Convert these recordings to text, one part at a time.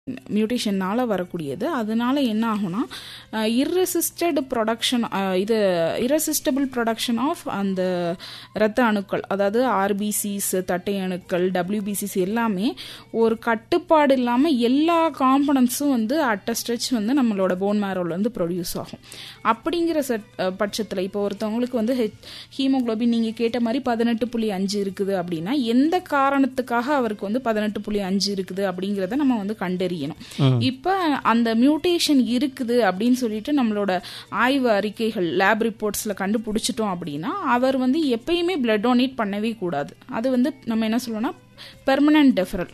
மியூட்டேஷனால் வரக்கூடியது அதனால என்ன ஆகும்னா இர்ரெசிஸ்டட் ப்ரொடக்ஷன் இது இரசிஸ்டபிள் ப்ரொடக்ஷன் ஆஃப் அந்த இரத்த அணுக்கள் அதாவது ஆர்பிசிஸ் தட்டை அணுக்கள் டபிள்யூபிசிஸ் எல்லாமே ஒரு கட்டுப்பாடு இல்லாமல் எல்லா காம்பனன்ஸும் வந்து அட்ட ஸ்ட்ரெச் வந்து நம்மளோட போன் மேரோலேருந்து ப்ரொடியூஸ் ஆகும் அப்படிங்கிற செட் பட்சத்தில் இப்போ ஒருத்தவங்களுக்கு வந்து ஹெச் ஹீமோக்ளோபின் நீங்கள் கேட்ட மாதிரி பதினெட்டு புள்ளி அஞ்சு இருக்குது அப்படின்னா எந்த காரணத்துக்காக அவருக்கு வந்து பதினெட்டு புள்ளி அஞ்சு இருக்குது அப்படிங்கிறத நம்ம வந்து கண்டறியணும் இப்போ அந்த மியூட்டேஷன் இருக்குது அப்படின்னு சொல்லிட்டு நம்மளோட ஆய்வு அறிக்கைகள் லேப் ரிப்போர்ட்ஸில் கண்டுபிடிச்சிட்டோம் அப்படின்னா அவர் வந்து எப்பயுமே பிளட் டொனேட் பண்ணவே கூடாது அது வந்து நம்ம என்ன சொல்லுவோம்னா பெர்மனன்ட் டெஃபரல்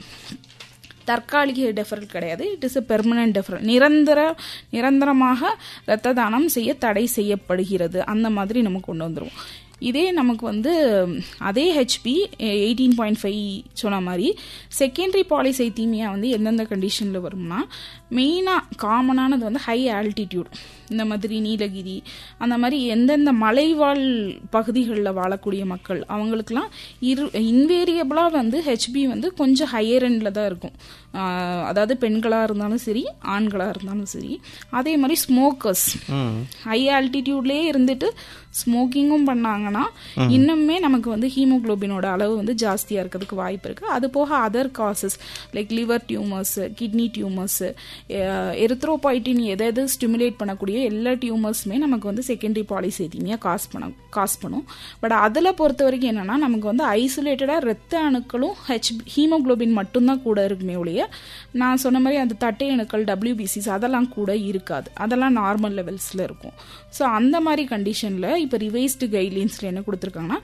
தற்காலிக டெஃபரல் கிடையாது it is a permanent deferral நிரந்தர நிரந்தரமாக இரத்த தானம் செய்ய தடை செய்யப்படுகிறது அந்த மாதிரி நம்ம கொண்டு வந்துடுவோம் இதே நமக்கு வந்து அதே ஹெச்பி எயிட்டீன் பாயிண்ட் ஃபைவ் சொன்ன மாதிரி செகண்டரி பாலிசைத்தீமியா வந்து எந்தெந்த கண்டிஷனில் வரும்னா மெயினாக காமனானது வந்து ஹை ஆல்டிடியூட் இந்த மாதிரி நீலகிரி அந்த மாதிரி எந்தெந்த மலைவாழ் பகுதிகளில் வாழக்கூடிய மக்கள் அவங்களுக்குலாம் இரு இன்வேரியபிளாக வந்து ஹெச்பி வந்து கொஞ்சம் ஹையர் எண்டில் தான் இருக்கும் அதாவது பெண்களாக இருந்தாலும் சரி ஆண்களாக இருந்தாலும் சரி அதே மாதிரி ஸ்மோக்கர்ஸ் ஹை ஆல்டிடியூட்லேயே இருந்துட்டு ஸ்மோக்கிங்கும் பண்ணாங்கன்னா இன்னுமே நமக்கு வந்து ஹீமோக்ளோபினோட அளவு வந்து ஜாஸ்தியாக இருக்கிறதுக்கு வாய்ப்பு இருக்குது அது போக other causes like liver tumours kidney tumours erythropoietin எதை எது ஸ்டிமுலேட் பண்ணக்கூடிய எல்லா டியூமர்ஸுமே நமக்கு வந்து செகண்டரி பாலிசேத்திமியாக காஸ் பண்ண காஸ் பண்ணும் பட் அதில் பொறுத்த வரைக்கும் என்னென்னா நமக்கு வந்து ஐசோலேட்டடாக ரத்த அணுக்களும் ஹெச் ஹீமோக்ளோபின் மட்டும்தான் கூட இருக்குமே ஒழிய நான் சொன்ன மாதிரி அந்த தட்டை அணுக்கள் டபிள்யூபிசிஸ் அதெல்லாம் கூட இருக்காது அதெல்லாம் நார்மல் லெவல்ஸில் இருக்கும் ஸோ அந்த மாதிரி கண்டிஷனில் இப்போ ரிவைஸ்டு கைட்லைன்ஸில் என்ன கொடுத்துருக்காங்கன்னா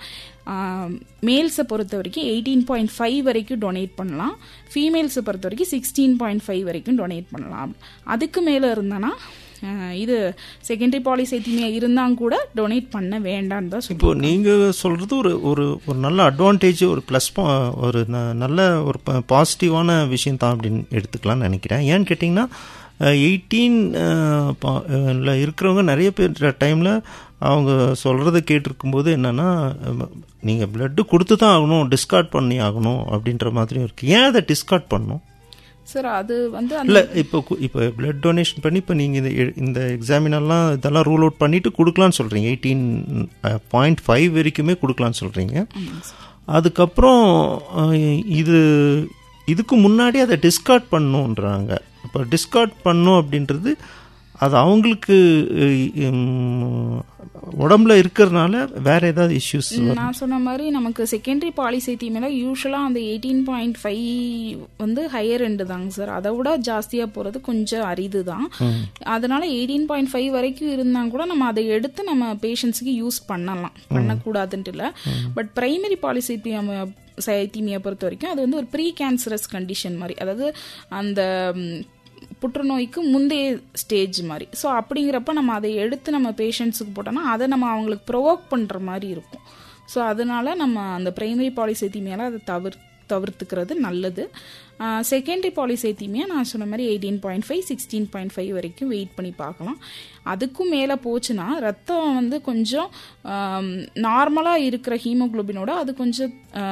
மேல்ஸை பொறுத்த வரைக்கும் எயிட்டீன் பாயிண்ட் ஃபைவ் வரைக்கும் டொனேட் பண்ணலாம் ஃபீமேல்ஸை பொறுத்த வரைக்கும் சிக்ஸ்டீன் பாயிண்ட் ஃபைவ் வரைக்கும் டொனேட் பண்ணலாம் அதுக்கு மேலே இருந்தனா இது செகண்டரி பாலிசைத்திமியா இருந்தாங்க கூட டொனேட் பண்ண வேண்டான்னு தான் இப்போ நீங்கள் சொல்கிறது ஒரு ஒரு ஒரு நல்ல அட்வான்டேஜ் ஒரு ப்ளஸ் ஒரு நல்ல ஒரு பாசிட்டிவான விஷயம் தான் அப்படின்னு எடுத்துக்கலாம்னு நினைக்கிறேன் ஏன்னு கேட்டிங்கன்னா எயிட்டீன் இருக்கிறவங்க நிறைய பேர் டைமில் அவங்க சொல்கிறத கேட்டிருக்கும்போது என்னென்னா நீங்கள் பிளட்டு கொடுத்து தான் ஆகணும் டிஸ்கார்ட் பண்ணி ஆகணும் அப்படின்ற மாதிரியும் இருக்குது ஏன் அதை டிஸ்கார்ட் பண்ணணும் சார் அது வந்து இல்லை இப்போ இப்போ பிளட் டொனேஷன் பண்ணி இப்போ நீங்கள் இந்த இந்த எக்ஸாமினெல்லாம் இதெல்லாம் ரூல் அவுட் பண்ணிவிட்டு கொடுக்கலான்னு சொல்கிறீங்க எயிட்டீன் பாயிண்ட் ஃபைவ் வரைக்குமே கொடுக்கலான்னு சொல்கிறீங்க அதுக்கப்புறம் இது இதுக்கு முன்னாடி அதை டிஸ்கார்ட் பண்ணுன்றாங்க இப்போ டிஸ்கார்ட் பண்ணும் அப்படின்றது அது அவங்களுக்கு உடம்புல இருக்கிறதுனால வேற ஏதாவது இஷ்யூஸ் நான் சொன்ன மாதிரி நமக்கு செகண்டரி பாலிசைத்தியமேல யூஸ்வலாக அந்த எயிட்டீன் பாயிண்ட் ஃபைவ் வந்து ஹையர் எண்டு தாங்க சார் அதை விட ஜாஸ்தியாக போகிறது கொஞ்சம் அரிது தான் அதனால எயிட்டீன் பாயிண்ட் ஃபைவ் வரைக்கும் இருந்தால் கூட நம்ம அதை எடுத்து நம்ம பேஷண்ட்ஸுக்கு யூஸ் பண்ணலாம் பண்ணக்கூடாதுன்ட்டு இல்லை பட் பிரைமரி பாலிசைத்தியம் சைத்தீமியா பொறுத்த வரைக்கும் அது வந்து ஒரு ப்ரீ கேன்சரஸ் கண்டிஷன் மாதிரி அதாவது அந்த புற்றுநோய்க்கு முந்தைய ஸ்டேஜ் மாதிரி ஸோ அப்படிங்கிறப்ப நம்ம அதை எடுத்து நம்ம பேஷண்ட்ஸுக்கு போட்டோம்னா அதை நம்ம அவங்களுக்கு ப்ரொவோக் பண்ணுற மாதிரி இருக்கும் ஸோ அதனால நம்ம அந்த பிரைமரி பாலிசைத்திமியால் அதை தவிர தவிர்த்துக்கிறது நல்லது செகண்டரி பாலிசைத்திமியா நான் சொன்ன மாதிரி eighteen point five sixteen point five வரைக்கும் வெயிட் பண்ணி பார்க்கலாம் அதுக்கும் மேலே போச்சுன்னா ரத்தம் வந்து கொஞ்சம் நார்மலாக இருக்கிற ஹீமோக்ளோபினோட அது கொஞ்சம்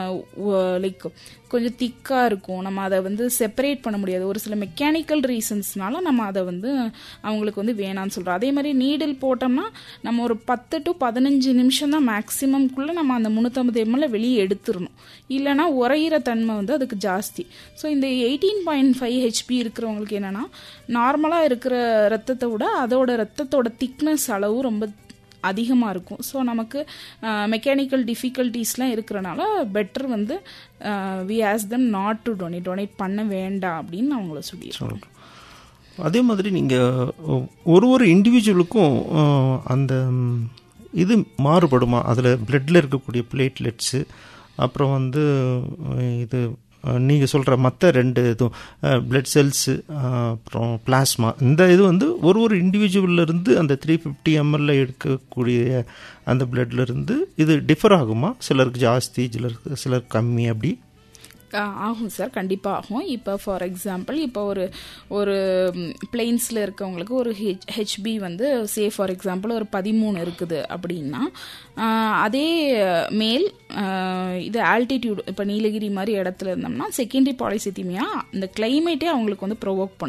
லைக் கொஞ்சம் திக்காக இருக்கும் நம்ம அதை வந்து செப்பரேட் பண்ண முடியாது ஒரு சில மெக்கானிக்கல் ரீசன்ஸ்னால நம்ம அதை வந்து அவங்களுக்கு வந்து வேணான்னு சொல்கிறோம் அதே மாதிரி நீடில் போட்டோம்னா நம்ம ஒரு பத்து டு பதினஞ்சு நிமிஷம் தான் மேக்ஸிமம்குள்ளே நம்ம அந்த முந்நூற்றம்பது எம்எல்ல வெளியே எடுத்துடணும் இல்லைனா உரையிற தன்மை வந்து அதுக்கு ஜாஸ்தி ஸோ இந்த எயிட்டீன் பாயிண்ட் ஃபைவ் ஹெச்பி இருக்கிறவங்களுக்கு என்னென்னா நார்மலாக இருக்கிற ரத்தத்தை விட அதோட ரத்தத்தோட திக்னஸ் அளவு ரொம்ப அதிகமாக இருக்கும் ஸோ நமக்கு மெக்கானிக்கல் டிஃபிகல்ட்டிஸ்லாம் இருக்கிறனால பெட்டர் வந்து we ask them not to donate donate பண்ண வேண்டாம் அப்படின்னு அவங்கள சொல்லிடுறோம் அதே மாதிரி நீங்கள் ஒரு ஒரு இண்டிவிஜுவலுக்கும் அந்த இது மாறுபடுமா அதில் பிளட்டில் இருக்கக்கூடிய பிளேட்லெட்ஸு அப்புறம் வந்து இது நீங்கள் சொல்கிற மற்ற ரெண்டு இதுவும் பிளட் செல்ஸு அப்புறம் பிளாஸ்மா இந்த இது வந்து ஒரு ஒரு இண்டிவிஜுவல்லேருந்து அந்த த்ரீ ஃபிஃப்டி எம்எல்ல எடுக்கக்கூடிய அந்த பிளட்லேருந்து இது டிஃபர் ஆகுமா சிலருக்கு ஜாஸ்தி சிலருக்கு சிலருக்கு கம்மி அப்படி ஆகும் சார் கண்டிப்பாக ஆகும் இப்போ ஃபார் எக்ஸாம்பிள் இப்போ ஒரு ஒரு பிளெயின்ஸில் இருக்கவங்களுக்கு ஒரு ஹெச் ஹெச்பி வந்து சே ஃபார் எக்ஸாம்பிள் ஒரு பதிமூணு இருக்குது அப்படின்னா அதே மேல் இது ஆல்டிடியூட் இப்போ நீலகிரி மாதிரி இடத்துல இருந்தோம்னா செகண்டரி பாலிசித்திமியா இந்த கிளைமேட்டே அவங்களுக்கு வந்து ப்ரொவோக் பண்ணும்